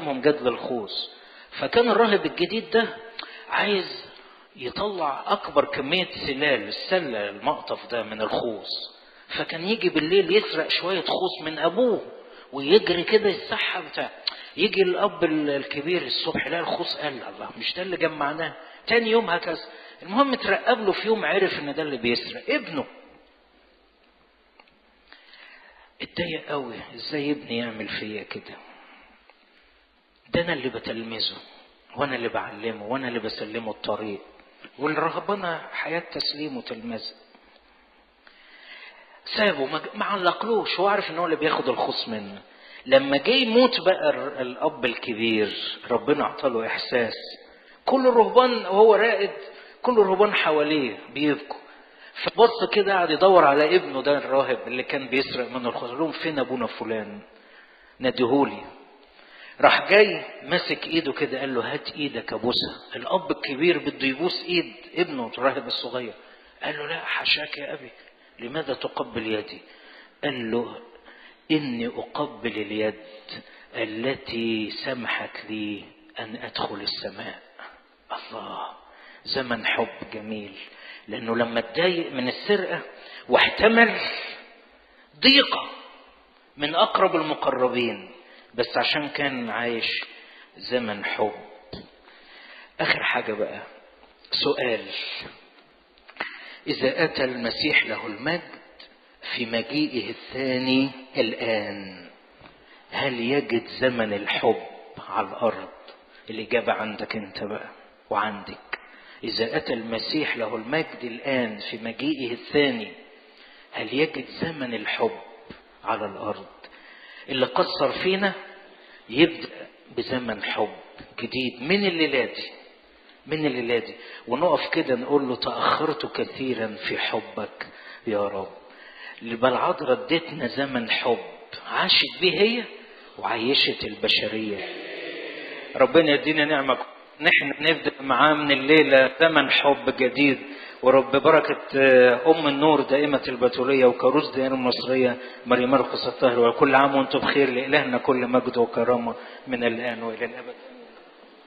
علمهم جدل الخوص فكان الراهب الجديد ده عايز يطلع اكبر كميه سلال السله المقطف ده من الخوص فكان يجي بالليل يسرق شويه خوص من ابوه ويجري كده يسحب بتاع يجي الاب الكبير الصبح يلاقي الخوص قال الله مش ده اللي جمعناه تاني يوم هكذا المهم ترقب له في يوم عرف ان ده اللي بيسرق ابنه اتضايق قوي ازاي ابني يعمل فيا كده ده انا اللي بتلمذه وانا اللي بعلمه وانا اللي بسلمه الطريق والرهبنه حياه تسليم وتلمذه سابه ما علقلوش هو عارف ان هو اللي بياخد الخص منه لما جه يموت بقى الاب الكبير ربنا اعطاله احساس كل الرهبان وهو راقد كل الرهبان حواليه بيبكوا فبص كده قعد يدور على ابنه ده الراهب اللي كان بيسرق منه الخص لهم فين ابونا فلان ناديهولي راح جاي ماسك ايده كده قال له هات ايدك ابوسها الاب الكبير بده يبوس ايد ابنه الراهب الصغير قال له لا حشاك يا ابي لماذا تقبل يدي قال له اني اقبل اليد التي سمحت لي ان ادخل السماء الله زمن حب جميل لانه لما اتضايق من السرقه واحتمل ضيقه من اقرب المقربين بس عشان كان عايش زمن حب اخر حاجه بقى سؤال اذا اتى المسيح له المجد في مجيئه الثاني الان هل يجد زمن الحب على الارض الاجابه عندك انت بقى وعندك اذا اتى المسيح له المجد الان في مجيئه الثاني هل يجد زمن الحب على الارض اللي قصر فينا يبدا بزمن حب جديد من الليله دي من الليله دي ونقف كده نقول له تاخرت كثيرا في حبك يا رب البلعضرة اديتنا زمن حب عاشت بيه هي وعيشت البشريه ربنا يدينا نعمه نحن نبدا معاه من الليله زمن حب جديد ورب بركة أم النور دائمة البتولية وكروز دائرة المصرية مريم مرقس الطاهر وكل عام وأنتم بخير لإلهنا كل مجد وكرامة من الآن وإلى الأبد